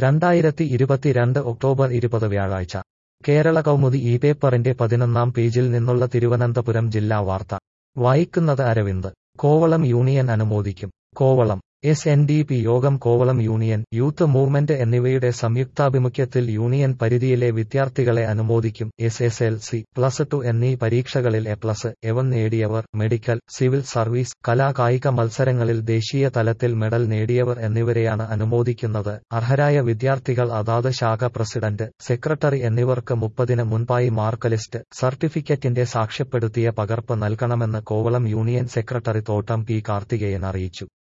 രണ്ടായിരത്തി ഇരുപത്തിരണ്ട് ഒക്ടോബർ ഇരുപത് വ്യാഴാഴ്ച കേരള കൗമുദി ഈ പേപ്പറിന്റെ പതിനൊന്നാം പേജിൽ നിന്നുള്ള തിരുവനന്തപുരം ജില്ലാ വാർത്ത വായിക്കുന്നത് അരവിന്ദ് കോവളം യൂണിയൻ അനുമോദിക്കും Kovalam S N D P യോഗം കോവളം യൂണിയൻ യൂത്ത് മൂവ്മെന്റ് എന്നിവയുടെ സംയുക്താഭിമുഖ്യത്തിൽ യൂണിയൻ പരിധിയിലെ വിദ്യാർത്ഥികളെ അനുമോദിക്കും S S L C plus two എന്നീ പരീക്ഷകളിൽ എ പ്ലസ് എവൻ നേടിയവർ മെഡിക്കൽ സിവിൽ സർവീസ് കലാ കായിക മത്സരങ്ങളിൽ ദേശീയ തലത്തിൽ മെഡൽ നേടിയവർ എന്നിവരെയാണ് അനുമോദിക്കുന്നത് അർഹരായ വിദ്യാർത്ഥികൾ അതാത് ശാഖ പ്രസിഡന്റ് സെക്രട്ടറി എന്നിവർക്ക് മുപ്പതിന് മുൻപായി മാർക്ക് ലിസ്റ്റ് സർട്ടിഫിക്കറ്റിന്റെ സാക്ഷ്യപ്പെടുത്തിയ പകർപ്പ് നൽകണമെന്ന് Kovalam union secretary Thottam P Karthikeyan അറിയിച്ചു